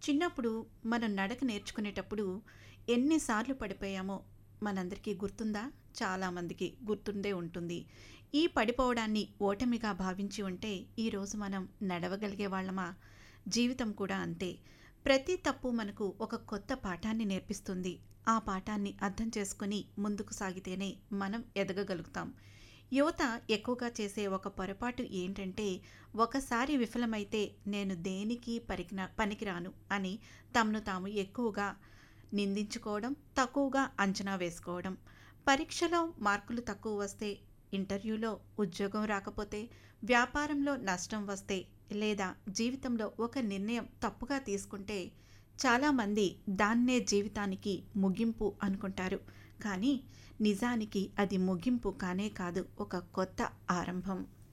చిన్నప్పుడు మనం నడక నేర్చుకునేటప్పుడు ఎన్నిసార్లు పడిపోయామో మనందరికీ గుర్తుందా చాలామందికి గుర్తుండే ఉంటుంది ఈ పడిపోవడాన్ని ఓటమిగా భావించి ఉంటే ఈరోజు మనం నడవగలిగే వాళ్ళమా జీవితం కూడా అంతే ప్రతి తప్పు మనకు ఒక కొత్త పాఠాన్ని నేర్పిస్తుంది ఆ పాఠాన్ని అర్థం చేసుకుని ముందుకు సాగితేనే మనం ఎదగగలుగుతాం యువత ఎక్కువగా చేసే ఒక పొరపాటు ఏంటంటే ఒకసారి విఫలమైతే నేను దేనికి పరికిన పనికిరాను అని తమను తాము ఎక్కువగా నిందించుకోవడం తక్కువగా అంచనా వేసుకోవడం పరీక్షలో మార్కులు తక్కువ వస్తే ఇంటర్వ్యూలో ఉద్యోగం రాకపోతే వ్యాపారంలో నష్టం వస్తే లేదా జీవితంలో ఒక నిర్ణయం తప్పుగా తీసుకుంటే చాలామంది దాన్నే జీవితానికి ముగింపు అనుకుంటారు కానీ నిజానికి అది ముగింపు కానే కాదు ఒక కొత్త ఆరంభం